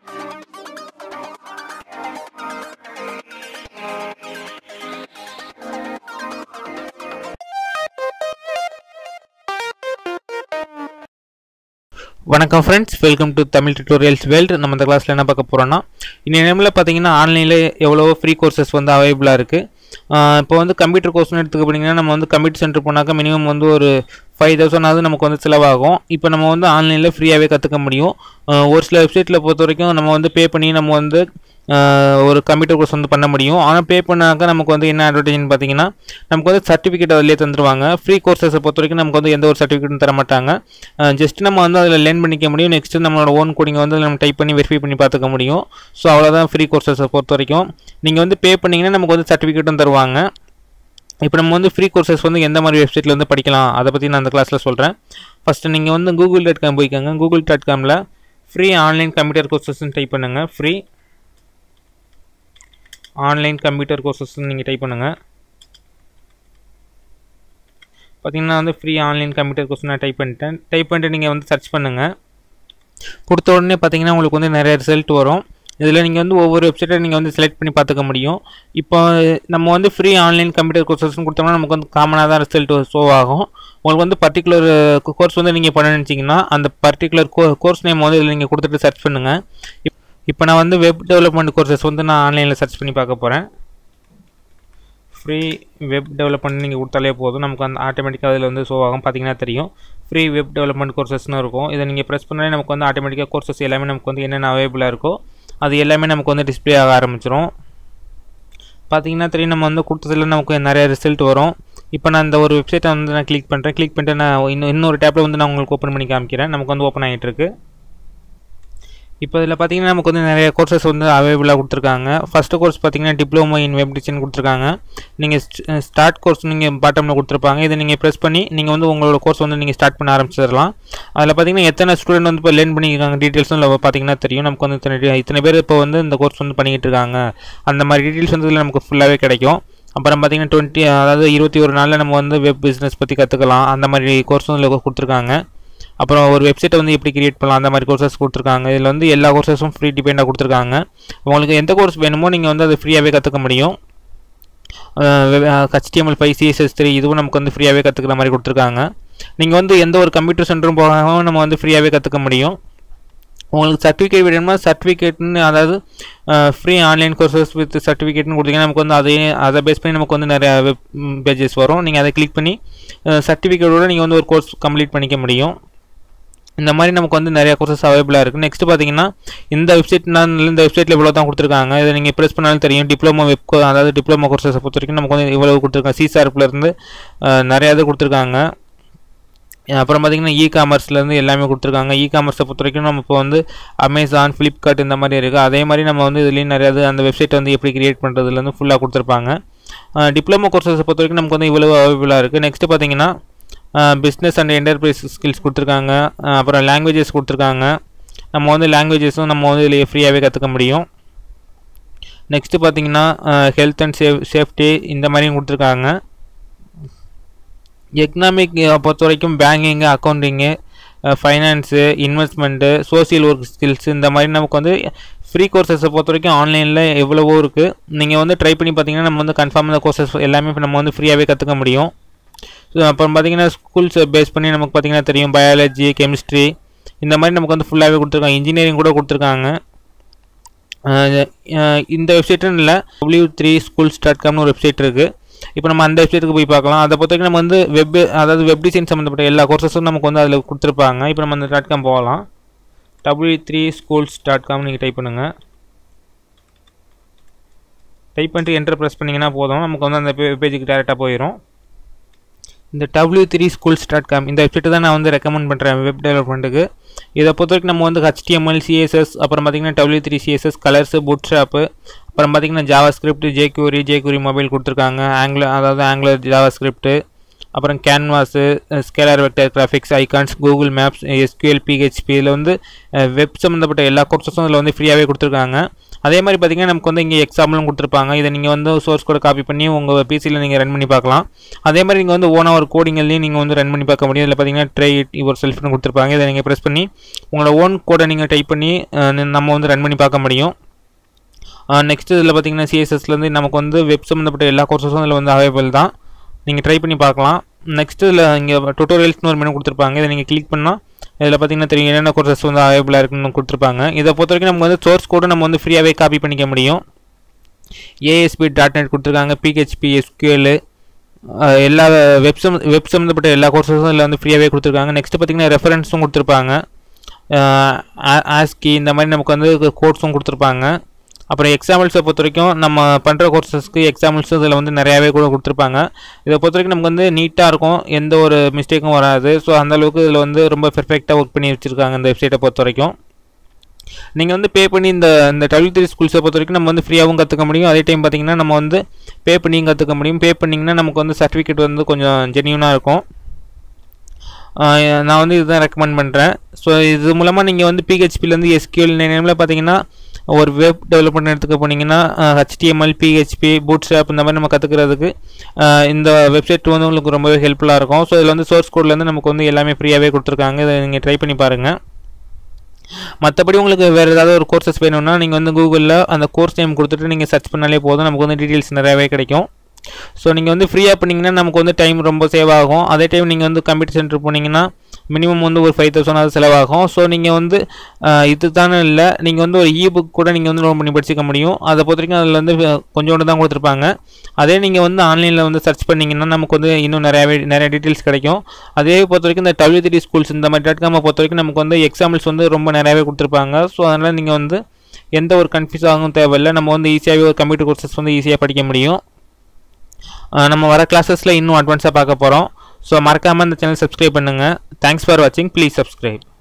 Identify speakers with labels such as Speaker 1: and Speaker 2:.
Speaker 1: வணக்கம் friends welcome to Tamil tutorials world நம்ம இந்த கிளாஸில் என்ன பார்க்க போகிறோம்னா இந்த நேமில் பார்த்தீங்கன்னா ஆன்லைனில் எவ்வளவோ ஃப்ரீ கோர்சஸ் வந்து அவைலபிளாக இருக்குது இப்போ வந்து கம்ப்யூட்டர் கோர்ஸ்னு எடுத்துக்க போனீங்கன்னா நம்ம வந்து கம்ப்யூட்டர் சென்டர் போனாக்கா மினிமம் வந்து ஒரு ஃபைவ் தௌசண்ட் நமக்கு வந்து செலவாகும் இப்போ நம்ம வந்து ஆன்லைனில் ஃப்ரீயாகவே கற்றுக்க முடியும் ஆஹ் ஒரு சில வெப்சைட்டில் பொறுத்த வரைக்கும் நம்ம வந்து பே பண்ணி நம்ம வந்து ஆஹ் ஒரு கம்ப்யூட்டர் கோர்ஸ் வந்து பண்ண முடியும் ஆனால் பே பண்ணாக்கா நமக்கு வந்து என்ன அட்வான்டேஜ்னு பார்த்தீங்கன்னா நமக்கு வந்து சர்டிஃபிகேட் அதிலே தந்துருவாங்க ஃப்ரீ கோர்சஸை பொறுத்த வரைக்கும் நமக்கு வந்து எந்த ஒரு சர்டிஃபிகேட்டும் தர மாட்டாங்க ஜஸ்ட் நம்ம வந்து அதில் லேர்ன் பண்ணிக்க முடியும் நெக்ஸ்ட் நம்மளோட ஓன் கோடிங்கை வந்து நம்ம டைப் பண்ணி வெரிஃபை பண்ணி பார்த்துக்க முடியும் ஸோ அவ்வளோதான் ஃப்ரீ கோர்சஸை பொறுத்த வரைக்கும் நீங்கள் வந்து பே பண்ணிங்கன்னா நமக்கு வந்து சர்டிஃபிகேட்டும் தருவாங்க இப்போ நம்ம வந்து ஃப்ரீ கோர்சஸ் வந்து எந்த மாதிரி வெப்சைட்டில் வந்து படிக்கலாம் அதை பற்றி நான் அந்த கிளாஸில் சொல்கிறேன் ஃபஸ்ட்டு நீங்கள் வந்து கூகுள் டாட் காம் போய்க்கோங்க கூகுள் டாட் காமில் ஃப்ரீ ஆன்லைன் கம்ப்யூட்டர் கோர்சஸ்ன்னு டைப் பண்ணுங்கள் ஃப்ரீ ஆன்லைன் கம்ப்யூட்டர் கோர்சஸ்ன்னு நீங்கள் டைப் பண்ணுங்கள் பார்த்தீங்கன்னா வந்து ஃப்ரீ ஆன்லைன் கம்ப்யூட்டர் கோர்ஸ் நான் டைப் பண்ணிட்டேன் டைப் பண்ணிட்டு நீங்கள் வந்து சர்ச் பண்ணுங்கள் கொடுத்த உடனே பார்த்தீங்கன்னா உங்களுக்கு வந்து நிறைய ரிசல்ட் வரும் இதில் நீங்கள் வந்து ஒவ்வொரு வெப்சைட்டை நீங்கள் வந்து செலக்ட் பண்ணி பார்த்துக்க முடியும் இப்போ நம்ம வந்து ஃப்ரீ ஆன்லைன் கம்ப்யூட்டர் கோர்சஸ்னு கொடுத்தோம்னா நமக்கு வந்து காமனாக தான் ரிசல்ட் ஷோ ஆகும் உங்களுக்கு வந்து பர்டிகுலர் கோர்ஸ் வந்து நீங்கள் பண்ண நினச்சிங்கன்னா அந்த பர்டிகுலர் கோ கோர்ஸ் நேம் வந்து இதில் நீங்கள் கொடுத்துட்டு சர்ச் பண்ணுங்கள் இப்போ நான் வந்து வெப் டெவலப்மெண்ட் கோர்சஸ் வந்து நான் ஆன்லைனில் சர்ச் பண்ணி பார்க்க போகிறேன் ஃப்ரீ வெப் டெவலப்மெண்ட் நீங்கள் கொடுத்தாலே போதும் நமக்கு அந்த ஆட்டோமேட்டிக்காக அதில் வந்து ஷோ ஆகும் பார்த்தீங்கன்னா தெரியும் ஃப்ரீ வெப் டெவலப்மெண்ட் கோர்சஸ்னு இருக்கும் இதை நீங்கள் ப்ரெஸ் பண்ணாலே நமக்கு வந்து ஆட்டோமேட்டிக்காக கோர்சஸ் எல்லாமே நமக்கு வந்து என்னென்ன அவைலபிளாக இருக்கோ அது எல்லாமே நமக்கு வந்து டிஸ்பிளே ஆக ஆரம்பிச்சிரும் பார்த்தீங்கன்னா தெரியும் நம்ம வந்து கொடுத்ததில் நமக்கு நிறைய ரிசல்ட் வரும் இப்போ நான் இந்த ஒரு வெப்சைட்டை வந்து நான் கிளிக் பண்ணுறேன் கிளிக் பண்ணிட்டு நான் இன்னும் இன்னொரு டேப்பில் வந்து நான் உங்களுக்கு ஓப்பன் பண்ணி காமிக்கிறேன் நமக்கு வந்து ஓப்பன் ஆகிட்டு இருக்கு இப்போ இதில் பார்த்தீங்கன்னா நமக்கு வந்து நிறைய கோர்சஸ் வந்து அவைலபிளாக கொடுத்துருக்காங்க ஃபஸ்ட்டு கோர்ஸ் பார்த்தீங்கன்னா டிப்ளமோ இன் வெப் டிசைன் கொடுத்துருக்காங்க நீங்கள் ஸ்டார்ட் கோர்ஸ் நீங்கள் பாட்டமில் கொடுத்துருப்பாங்க இதை நீங்கள் ப்ரெஸ் பண்ணி நீங்கள் வந்து உங்களோட கோர்ஸ் வந்து நீங்கள் ஸ்டார்ட் பண்ண ஆரம்பிச்சிடலாம் அதில் பார்த்தீங்கன்னா எத்தனை ஸ்டூடெண்ட் வந்து இப்போ லேர்ன் பண்ணியிருக்காங்க டீட்டெயில்ஸும் இல்லை பார்த்தீங்கன்னா தெரியும் நமக்கு வந்து இத்தனை இத்தனை பேர் இப்போ வந்து இந்த கோர்ஸ் வந்து பண்ணிக்கிட்டு இருக்காங்க அந்த மாதிரி டீட்டெயில்ஸ் வந்து இதில் நமக்கு ஃபுல்லாகவே கிடைக்கும் அப்புறம் பார்த்தீங்கன்னா டுவெண்ட்டி அதாவது இருபத்தி ஒரு நாளில் நம்ம வந்து வெப் பிஸ்னஸ் பற்றி கற்றுக்கலாம் அந்த மாதிரி கோர்ஸும் இதில் கொடுத்துருக்காங்க அப்புறம் ஒரு வெப்சைட்டை வந்து எப்படி கிரியேட் பண்ணலாம் அந்த மாதிரி கோர்சஸ் கொடுத்துருக்காங்க இதில் வந்து எல்லா கோர்சஸும் ஃப்ரீ டிபெண்டாக கொடுத்துருக்காங்க உங்களுக்கு எந்த கோர்ஸ் வேணுமோ நீங்கள் வந்து அதை ஃப்ரீயாகவே கற்றுக்க முடியும் ஹச்டிஎம்எல் ஃபைவ் சிஎஸ்எஸ் த்ரீ இதுவும் நமக்கு வந்து ஃப்ரீயாகவே கற்றுக்கிற மாதிரி கொடுத்துருக்காங்க நீங்கள் வந்து எந்த ஒரு கம்ப்யூட்டர் சென்டரும் போகாமல் நம்ம வந்து ஃப்ரீயாகவே கற்றுக்க முடியும் உங்களுக்கு சர்டிஃபிகேட் வேணும்னா சர்டிஃபிகேட்னு அதாவது ஃப்ரீ ஆன்லைன் கோர்சஸ் வித் சர்டிஃபிகேட்னு கொடுத்தீங்கன்னா நமக்கு வந்து அதே அதை பேஸ் பண்ணி நமக்கு வந்து நிறைய வெப் பேஜஸ் வரும் நீங்கள் அதை கிளிக் பண்ணி சர்டிஃபிகேட்டோட நீங்கள் வந்து ஒரு கோர்ஸ் கம்ப்ளீட் பண்ணிக்க முடியும் இந்த மாதிரி நமக்கு வந்து நிறைய கோர்சஸ் அவைலபிளாக இருக்குது நெக்ஸ்ட் பார்த்தீங்கன்னா இந்த வெப்சைட் நான் இந்த வெப்சைட்டில் இவ்வளோ தான் கொடுத்துருக்காங்க இதை நீங்கள் ப்ரெஸ் பண்ணாலும் தெரியும் டிப்ளமோ வெப் அதாவது டிப்ளமோ கோர்சஸை பொறுத்த வரைக்கும் நமக்கு வந்து இவ்வளோ கொடுத்துருக்காங்க சிசார்ப்லேருந்து நிறையா இது கொடுத்துருக்காங்க அப்புறம் பார்த்திங்கன்னா இ காமர்ஸ்லேருந்து எல்லாமே கொடுத்துருக்காங்க இ காமர்ஸை பொறுத்த வரைக்கும் நம்ம இப்போ வந்து அமேசான் ஃப்ளிப்கார்ட் இந்த மாதிரி இருக்குது அதே மாதிரி நம்ம வந்து இதுலேயும் நிறையா அந்த வெப்சைட் வந்து எப்படி கிரியேட் பண்ணுறதுலேருந்து ஃபுல்லாக கொடுத்துருப்பாங்க டிப்ளமோ கோர்சஸை பொறுத்த வரைக்கும் நமக்கு வந்து இவ்வளோ அவைலபிளாக இருக்குது நெக்ஸ்ட்டு பார்த்தீங்கன்னா பிஸ்னஸ் அண்ட் என்டர்பிரைஸ் ஸ்கில்ஸ் கொடுத்துருக்காங்க அப்புறம் லாங்குவேஜஸ் கொடுத்துருக்காங்க நம்ம வந்து லாங்குவேஜஸும் நம்ம வந்து இதில் ஃப்ரீயாகவே கற்றுக்க முடியும் நெக்ஸ்ட்டு பார்த்தீங்கன்னா ஹெல்த் அண்ட் சேஃப் சேஃப்டி இந்த மாதிரியும் கொடுத்துருக்காங்க எக்கனாமிக் பொறுத்த வரைக்கும் banking accounting finance investment social work skills இந்த மாதிரி நமக்கு வந்து ஃப்ரீ கோர்சஸை பொறுத்த வரைக்கும் ஆன்லைனில் எவ்வளவோ இருக்குது நீங்கள் வந்து ட்ரை பண்ணி பார்த்தீங்கன்னா நம்ம வந்து கன்ஃபார்ம் இந்த கோர்சஸ் எல்லாமே நம்ம வந்து ஃப்ரீயாகவே கற்றுக்க முடியும் ஸோ அப்புறம் பார்த்தீங்கன்னா ஸ்கூல்ஸ் பேஸ் பண்ணி நமக்கு பார்த்தீங்கன்னா தெரியும் பயாலஜி கெமிஸ்ட்ரி இந்த மாதிரி நமக்கு வந்து ஃபுல்லாகவே கொடுத்துருக்காங்க இன்ஜினியரிங் கூட கொடுத்துருக்காங்க இந்த வெப்சைட்டுன்னு இல்லை டபிள்யூ த்ரீ ஸ்கூல்ஸ் டாட் காம்னு ஒரு வெப்சைட் இருக்குது இப்போ நம்ம அந்த வெப்சைட்டுக்கு போய் பார்க்கலாம் அதை பொறுத்த வரைக்கும் நம்ம வந்து வெப் அதாவது வெப் டிசைன் சம்மந்தப்பட்ட எல்லா கோர்சஸும் நமக்கு வந்து அதில் கொடுத்துருப்பாங்க இப்போ நம்ம அந்த டாட் காம் போகலாம் W three schools dot com நீங்கள் டைப் பண்ணுங்கள் டைப் பண்ணிட்டு என்டர் ப்ரெஸ் பண்ணிங்கன்னா போதும் நமக்கு வந்து அந்த பேஜுக்கு டேரெக்டாக போயிடும் இந்த W three schools dot com இந்த வெப்சைட்டு தான் நான் வந்து ரெக்கமெண்ட் பண்ணுறேன் வெப் டெவலப்மெண்ட்டுக்கு இதை பொறுத்த வரைக்கும் நம்ம வந்து ஹச்டிஎம்எல் சிஎஸ்எஸ் அப்புறம் பார்த்திங்கன்னா W three CSS colours Bootstrap அப்புறம் பார்த்திங்கன்னா JavaScript jQuery jQuery mobile கொடுத்துருக்காங்க ஆங்கில அதாவது ஆங்குலர் ஜாவா ஸ்கிரிப்ட்டு அப்புறம் canvas scalable vector graphics icons Google maps SQL PHP இதில் வந்து வெப் சம்மந்தப்பட்ட எல்லா கோர்சஸும் இதில் வந்து ஃப்ரீயாகவே கொடுத்துருக்காங்க அதே மாதிரி பார்த்தீங்கன்னா நமக்கு வந்து இங்கே எக்ஸாம்பிளும் கொடுத்துருப்பாங்க இதை நீங்கள் வந்து சோர்ஸ் கூட காப்பி பண்ணி உங்கள் பிசியில் நீங்கள் ரன் பண்ணி பார்க்கலாம் அதே மாதிரி நீங்கள் வந்து ஓனாக ஒரு கோடிங்லையும் நீங்கள் வந்து ரன் பண்ணி பார்க்க முடியும் இதில் பார்த்தீங்கன்னா ட்ரை இட் யுவர் செல்ஃப்னு கொடுத்துருப்பாங்க இதை நீங்கள் ப்ரெஸ் பண்ணி உங்களோட ஓன் கோடை நீங்கள் டைப் பண்ணி அஹ், நம்ம வந்து ரன் பண்ணி பார்க்க முடியும் நெக்ஸ்ட் இதில் பார்த்தீங்கன்னா சிஎஸ்எஸ்லேருந்து நமக்கு வந்து வெப் சம்மந்தப்பட்ட எல்லா கோர்சஸும் இதில் வந்து அவைலபிள் தான் நீங்கள் ட்ரை பண்ணி பார்க்கலாம் நெக்ஸ்ட் இதில் இங்கே டுட்டோரியல்ஸ்னு ஒரு மெனு கொடுத்துருப்பாங்க இதை நீங்கள் கிளிக் பண்ணால் இதில் பார்த்தீங்கன்னா தெரியும் என்னென்ன கோர்சஸ் வந்து அவைலபிளாக இருக்குன்னு கொடுத்துருப்பாங்க இதை பொறுத்த வரைக்கும் நமக்கு வந்து சோர்ஸ் கோடு நம்ம வந்து ஃப்ரீயாகவே காப்பி பண்ணிக்க முடியும் ஏஎஸ்பி டாட் நெட் கொடுத்துருக்காங்க பிஹெச்பி எஸ்கியூஎல் எல்லா வெப் சம் வெப் சம்மந்தப்பட்ட எல்லா கோர்சஸும் இதில் வந்து ஃப்ரீயாகவே கொடுத்துருக்காங்க நெக்ஸ்ட் பார்த்தீங்கன்னா ரெஃபரன்ஸும் கொடுத்துருப்பாங்க ஆஸ்கி இந்த மாதிரி நமக்கு வந்து கோர்ஸும் கொடுத்துருப்பாங்க அப்புறம் எக்ஸாம்பிள்ஸை பொறுத்த வரைக்கும் நம்ம பண்ணுற கோர்சஸ்க்கு எக்ஸாம்பிள்ஸ் இதில் வந்து நிறையாவே கூட கொடுத்துருப்பாங்க இதை பொறுத்த வரைக்கும் நமக்கு வந்து நீட்டாக இருக்கும் எந்த ஒரு மிஸ்டேக்கும் வராது ஸோ அந்தளவுக்கு இதில் வந்து ரொம்ப பெர்ஃபெக்டாக ஒர்க் பண்ணி வச்சுருக்காங்க இந்த வெப்சைட்டை பொறுத்த வரைக்கும் நீங்கள் வந்து பே பண்ணி இந்த இந்த டபிள்யூ த்ரீ ஸ்கூல்ஸை பொறுத்த வரைக்கும் நம்ம வந்து ஃப்ரீயாகவும் கற்றுக்க முடியும் அதே டைம் பார்த்தீங்கன்னா நம்ம வந்து பே பண்ணியும் கற்றுக்க முடியும் பே பண்ணிங்கன்னா நமக்கு வந்து சர்டிஃபிகேட் வந்து கொஞ்சம் ஜென்யூனாக இருக்கும் ஆஹ் நான் வந்து இதுதான் ரெக்கமெண்ட் பண்ணுறேன் ஸோ இது மூலமாக நீங்கள் வந்து பிஹெச்பிலேருந்து எஸ்கியூஎல் நேமில் பார்த்தீங்கன்னா ஒரு வெப் டெவலப்மெண்ட் எடுத்துக்க போனீங்கன்னா ஹெச்டிஎம்எல் பிஹெச்பி பூட்ஸ்டாப் இந்த மாதிரி நம்ம கற்றுக்கிறதுக்கு இந்த வெப்சைட் வந்து உங்களுக்கு ரொம்பவே ஹெல்ப்ஃபுல்லாக இருக்கும் ஸோ இதில் வந்து சோர்ஸ் கோட்லேருந்து நமக்கு வந்து எல்லாமே ஃப்ரீயாகவே கொடுத்துருக்காங்க இதை நீங்கள் ட்ரை பண்ணி பாருங்கள் மற்றபடி உங்களுக்கு வேறு ஏதாவது ஒரு கோர்சஸ் வேணும்னா நீங்கள் வந்து கூகுளில் அந்த கோர்ஸ் நேம் கொடுத்துட்டு நீங்கள் சர்ச் பண்ணாலே போதும் நமக்கு வந்து டீட்டெயில்ஸ் நிறையாவே கிடைக்கும் ஸோ நீங்கள் வந்து ஃப்ரீயாக பண்ணிங்கன்னா நமக்கு வந்து டைம் ரொம்ப சேவ் ஆகும் அதே டைம் நீங்கள் வந்து கம்ப்யூட்டர் சென்டர் போனீங்கன்னா மினிமம் வந்து ஒரு ஃபைவ் தௌசண்ட் அது செலவாகும் ஸோ நீங்கள் வந்து ஆஹ், இது தானே இல்லை நீங்கள் வந்து ஒரு இபுக் கூட நீங்கள் வந்து லோன் பண்ணி படிச்சிக்க முடியும் அதை பொறுத்த வரைக்கும் அதில் வந்து அஹ், கொஞ்சோண்டு தான் கொடுத்துருப்பாங்க அதே நீங்கள் வந்து ஆன்லைனில் வந்து சர்ச் பண்ணிங்கன்னா நமக்கு வந்து இன்னும் நிறையாவே நிறைய டீட்டெயில்ஸ் கிடைக்கும் அதே பொறுத்த வரைக்கும் இந்த டபிள்யூ த்ரீ ஸ்கூல்ஸ் இந்த மாதிரி டாட் காமை பொறுத்த வரைக்கும் நமக்கு வந்து எக்ஸாம்பிள்ஸ் வந்து ரொம்ப நிறையாவே கொடுத்துருப்பாங்க ஸோ அதனால் நீங்கள் வந்து எந்த ஒரு கன்ஃபியூஸ் ஆகும் தேவையில்லை நம்ம வந்து ஈஸியாகவே ஒரு கம்ப்யூட்டர் கோர்சஸ் வந்து ஈஸியாக படிக்க முடியும் ஆஹ் நம்ம வர கிளாஸஸில் இன்னும் அட்வான்ஸாக பார்க்க போகிறோம் ஸோ மறக்காமல் இந்த சேனல் சப்ஸ்கிரைப் பண்ணுங்கள் தேங்க்ஸ் ஃபார் வாட்சிங் ப்ளீஸ் சப்ஸ்கிரைப்